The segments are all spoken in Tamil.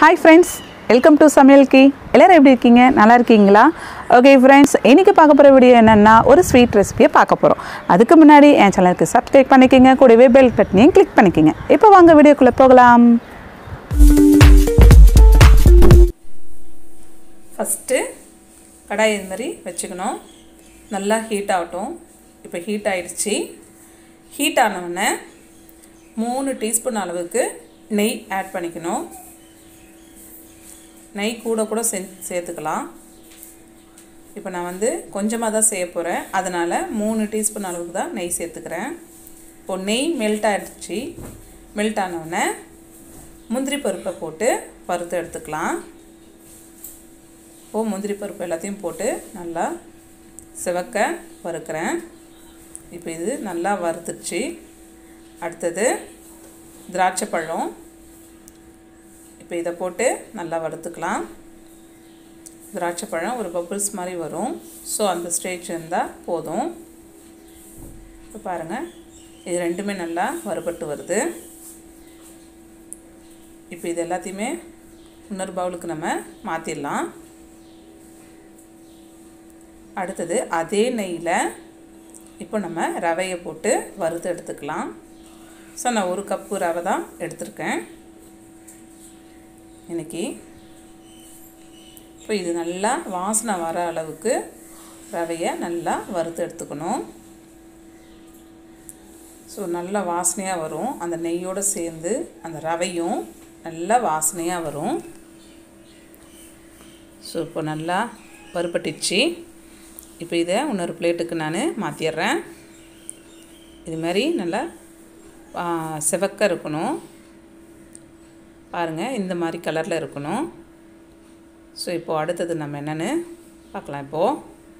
ஹாய் ஃப்ரெண்ட்ஸ் வெல்கம் டு சமையல் கி எல்லோரும் எப்படி இருக்கீங்க நல்லா இருக்கீங்களா ஓகே ஃப்ரெண்ட்ஸ் இன்றைக்கி பார்க்க போகிற வீடியோ என்னென்னா ஒரு ஸ்வீட் ரெசிபியை பார்க்க போகிறோம் அதுக்கு முன்னாடி என் சேனலுக்கு சப்ஸ்கிரைப் பண்ணிக்கோங்க கூடவே பெல் பட்டனையும் கிளிக் பண்ணிக்கோங்க இப்போ வாங்க வீடியோக்குள்ளே போகலாம் ஃபஸ்ட்டு கடாய் இது மாதிரி வச்சுக்கணும் நல்லா ஹீட் ஆகட்டும் இப்போ ஹீட் ஆயிடுச்சு ஹீட் ஆனவுடனே மூணு டீஸ்பூன் அளவுக்கு நெய் ஆட் பண்ணிக்கணும் நெய் கூட கூட சே சேர்த்துக்கலாம் இப்போ நான் வந்து கொஞ்சமாக தான் செய்ய போகிறேன் அதனால் மூணு டீஸ்பூன் அளவுக்கு தான் நெய் சேர்த்துக்கிறேன் இப்போ நெய் மெல்ட் ஆகிடுச்சு மெல்ட் ஆனவுடனே முந்திரி பருப்பை போட்டு வறுத்து எடுத்துக்கலாம் இப்போது முந்திரி பருப்பு எல்லாத்தையும் போட்டு நல்லா சிவக்க வறுக்கிறேன் இப்போ இது நல்லா வறுத்துச்சு அடுத்தது திராட்சை பழம் இப்போ இதை போட்டு நல்லா வறுத்துக்கலாம் திராட்சை பழம் ஒரு பப்புள்ஸ் மாதிரி வரும் ஸோ அந்த ஸ்டேஜ் இருந்தால் போதும் இப்போ பாருங்கள் இது ரெண்டுமே நல்லா வறுபட்டு வருது இப்போ இது எல்லாத்தையுமே இன்னொரு பவுலுக்கு நம்ம மாற்றிடலாம் அடுத்தது அதே நெய்யில் இப்போ நம்ம ரவையை போட்டு வறுத்து எடுத்துக்கலாம் ஸோ நான் ஒரு கப்பு ரவை தான் எடுத்திருக்கேன் இன்னைக்கு இப்போ இது நல்லா வாசனை வர அளவுக்கு ரவையை நல்லா வறுத்து எடுத்துக்கணும் ஸோ நல்லா வாசனையாக வரும் அந்த நெய்யோடு சேர்ந்து அந்த ரவையும் நல்லா வாசனையாக வரும் ஸோ இப்போ நல்லா வறுபட்டுச்சு இப்போ இதை இன்னொரு பிளேட்டுக்கு நான் மாற்றிடுறேன் இது மாதிரி நல்லா சிவக்க இருக்கணும் பாருங்கள் இந்த மாதிரி கலரில் இருக்கணும் ஸோ இப்போது அடுத்தது நம்ம என்னென்னு பார்க்கலாம் இப்போது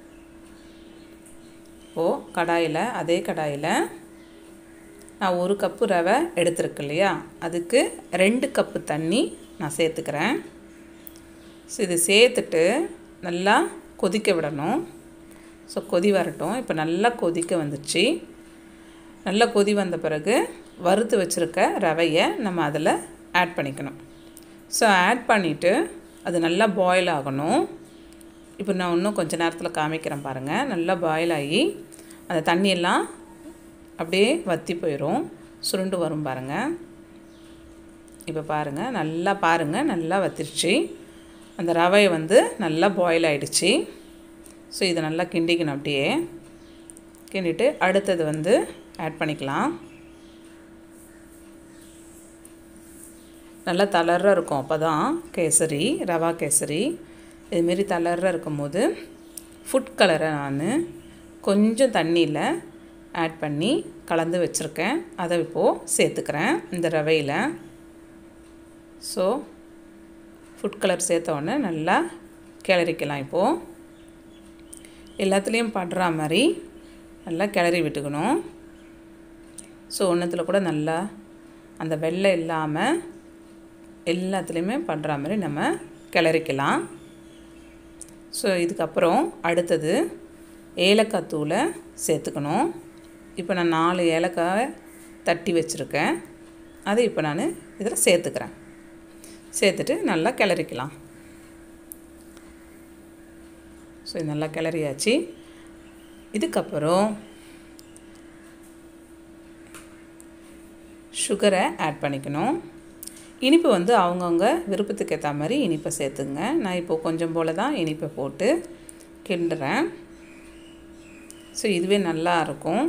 இப்போது கடாயில் அதே கடாயில் நான் ஒரு கப்பு ரவை எடுத்துருக்கு இல்லையா அதுக்கு ரெண்டு கப்பு தண்ணி நான் சேர்த்துக்கிறேன் ஸோ இது சேர்த்துட்டு நல்லா கொதிக்க விடணும் ஸோ கொதி வரட்டும் இப்போ நல்லா கொதிக்க வந்துச்சு நல்லா கொதி வந்த பிறகு வறுத்து வச்சுருக்க ரவையை நம்ம அதில் ஆட் பண்ணிக்கணும் ஸோ ஆட் பண்ணிவிட்டு அது நல்லா பாயில் ஆகணும் இப்போ நான் இன்னும் கொஞ்சம் நேரத்தில் காமிக்கிறேன் பாருங்கள் நல்லா பாயில் ஆகி அந்த தண்ணியெல்லாம் அப்படியே வற்றி போயிடும் சுருண்டு வரும் பாருங்கள் இப்போ பாருங்கள் நல்லா பாருங்கள் நல்லா வத்திருச்சு அந்த ரவை வந்து நல்லா பாயில் ஆகிடுச்சு ஸோ இதை நல்லா கிண்டிக்கணும் அப்படியே கிண்டிட்டு அடுத்தது வந்து ஆட் பண்ணிக்கலாம் நல்லா தளர்ற இருக்கும் அப்போ தான் கேசரி ரவா கேசரி இதுமாரி தளர்ற இருக்கும்போது ஃபுட் கலரை நான் கொஞ்சம் தண்ணியில் ஆட் பண்ணி கலந்து வச்சுருக்கேன் அதை இப்போது சேர்த்துக்கிறேன் இந்த ரவையில் ஸோ ஃபுட் கலர் சேர்த்த உடனே நல்லா கிளறிக்கலாம் இப்போது எல்லாத்துலேயும் படுற மாதிரி நல்லா கிளறி விட்டுக்கணும் ஸோ ஒன்றத்தில் கூட நல்லா அந்த வெள்ளை இல்லாமல் எல்லாத்துலேயுமே பண்ணுற மாதிரி நம்ம கிளறிக்கலாம் ஸோ இதுக்கப்புறம் அடுத்தது ஏலக்காய் தூளை சேர்த்துக்கணும் இப்போ நான் நாலு ஏலக்காவை தட்டி வச்சுருக்கேன் அதை இப்போ நான் இதில் சேர்த்துக்கிறேன் சேர்த்துட்டு நல்லா கிளறிக்கலாம் ஸோ இது நல்லா கிளறியாச்சு இதுக்கப்புறம் சுகரை ஆட் பண்ணிக்கணும் இனிப்பு வந்து அவங்கவுங்க விருப்பத்துக்கு ஏற்ற மாதிரி இனிப்பை சேர்த்துங்க நான் இப்போது கொஞ்சம் போல் தான் இனிப்பை போட்டு கிண்டுறேன் ஸோ இதுவே நல்லா இருக்கும்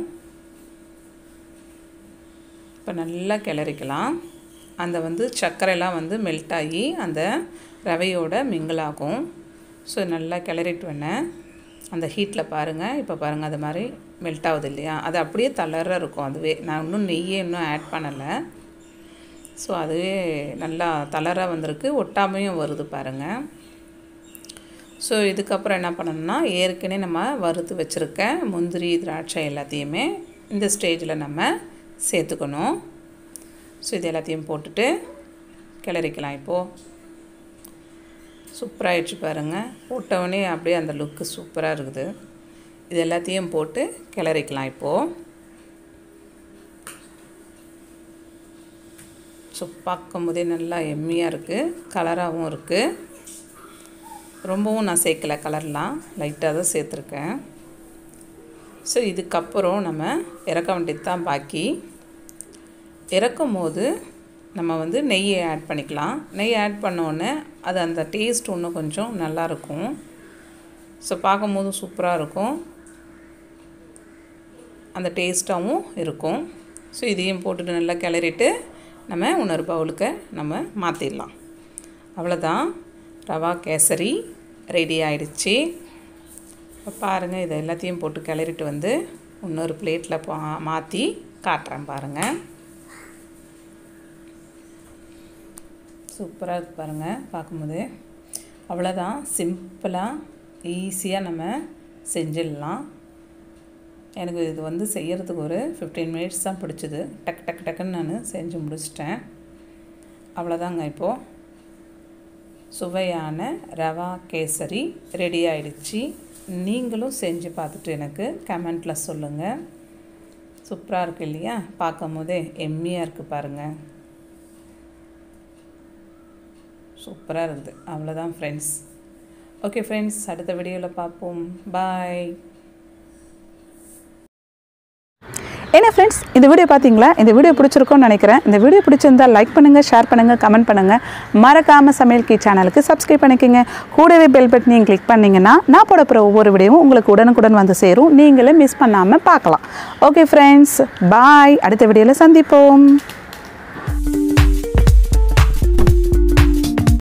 இப்போ நல்லா கிளறிக்கலாம் அந்த வந்து சர்க்கரைலாம் வந்து மெல்ட் ஆகி அந்த ரவையோட மிங்கிளாகும் ஸோ நல்லா கிளறிட்டு வேணேன் அந்த ஹீட்டில் பாருங்கள் இப்போ பாருங்கள் அது மாதிரி மெல்ட் ஆகுது இல்லையா அது அப்படியே தளர இருக்கும் அதுவே நான் இன்னும் நெய்யே இன்னும் ஆட் பண்ணலை ஸோ அதுவே நல்லா தளராக வந்திருக்கு ஒட்டாமையும் வருது பாருங்கள் ஸோ இதுக்கப்புறம் என்ன பண்ணணும்னா ஏற்கனவே நம்ம வறுத்து வச்சுருக்க முந்திரி திராட்சை எல்லாத்தையுமே இந்த ஸ்டேஜில் நம்ம சேர்த்துக்கணும் ஸோ இது எல்லாத்தையும் போட்டுட்டு கிளறிக்கலாம் இப்போது சூப்பராகிடுச்சு பாருங்கள் போட்டவொடனே அப்படியே அந்த லுக்கு சூப்பராக இருக்குது இது எல்லாத்தையும் போட்டு கிளறிக்கலாம் இப்போது ஸோ பார்க்கும் போதே நல்லா எம்மியாக இருக்குது கலராகவும் இருக்குது ரொம்பவும் நான் சேர்க்கலை கலர்லாம் லைட்டாக தான் சேர்த்துருக்கேன் ஸோ இதுக்கப்புறம் நம்ம இறக்க வேண்டியது தான் பாக்கி இறக்கும் போது நம்ம வந்து நெய்யை ஆட் பண்ணிக்கலாம் நெய் ஆட் பண்ணோடனே அது அந்த டேஸ்ட் இன்னும் கொஞ்சம் நல்லாயிருக்கும் ஸோ பார்க்கும்போது சூப்பராக இருக்கும் அந்த டேஸ்ட்டாகவும் இருக்கும் ஸோ இதையும் போட்டுட்டு நல்லா கிளறிட்டு நம்ம இன்னொரு பவுலுக்கு நம்ம மாற்றிடலாம் அவ்வளோதான் ரவா கேசரி ரெடி ஆயிடுச்சு இப்போ பாருங்கள் இதை எல்லாத்தையும் போட்டு கிளறிட்டு வந்து இன்னொரு பிளேட்டில் பா மாற்றி காட்டுறேன் பாருங்கள் சூப்பராக இருக்கு பாருங்கள் பார்க்கும்போது அவ்வளோதான் சிம்பிளாக ஈஸியாக நம்ம செஞ்சிடலாம் எனக்கு இது வந்து செய்கிறதுக்கு ஒரு ஃபிஃப்டீன் மினிட்ஸ் தான் பிடிச்சிது டக் டக் டக்குன்னு நான் செஞ்சு முடிச்சிட்டேன் அவ்வளோதாங்க இப்போது சுவையான ரவா கேசரி ரெடி ஆயிடுச்சு நீங்களும் செஞ்சு பார்த்துட்டு எனக்கு கமெண்ட்டில் சொல்லுங்கள் சூப்பராக இருக்குது இல்லையா பார்க்கும் போதே எம்மியாக இருக்குது பாருங்கள் சூப்பராக இருக்குது அவ்வளோதான் ஃப்ரெண்ட்ஸ் ஓகே ஃப்ரெண்ட்ஸ் அடுத்த வீடியோவில் பார்ப்போம் பாய் என்ன ஃப்ரெண்ட்ஸ் இந்த வீடியோ பார்த்தீங்களா இந்த வீடியோ பிடிச்சிருக்கும்னு நினைக்கிறேன் இந்த வீடியோ பிடிச்சிருந்தா லைக் பண்ணுங்கள் ஷேர் பண்ணுங்கள் கமெண்ட் பண்ணுங்கள் மறக்காமல் சமையல் கீ சேனலுக்கு சப்ஸ்கிரைப் பண்ணிக்கோங்க கூடவே பெல் பட்டனையும் கிளிக் பண்ணிங்கன்னா நான் போட போகிற ஒவ்வொரு வீடியோவும் உங்களுக்கு உடனுக்குடன் வந்து சேரும் நீங்களே மிஸ் பண்ணாமல் பார்க்கலாம் ஓகே ஃப்ரெண்ட்ஸ் பாய் அடுத்த வீடியோவில் சந்திப்போம்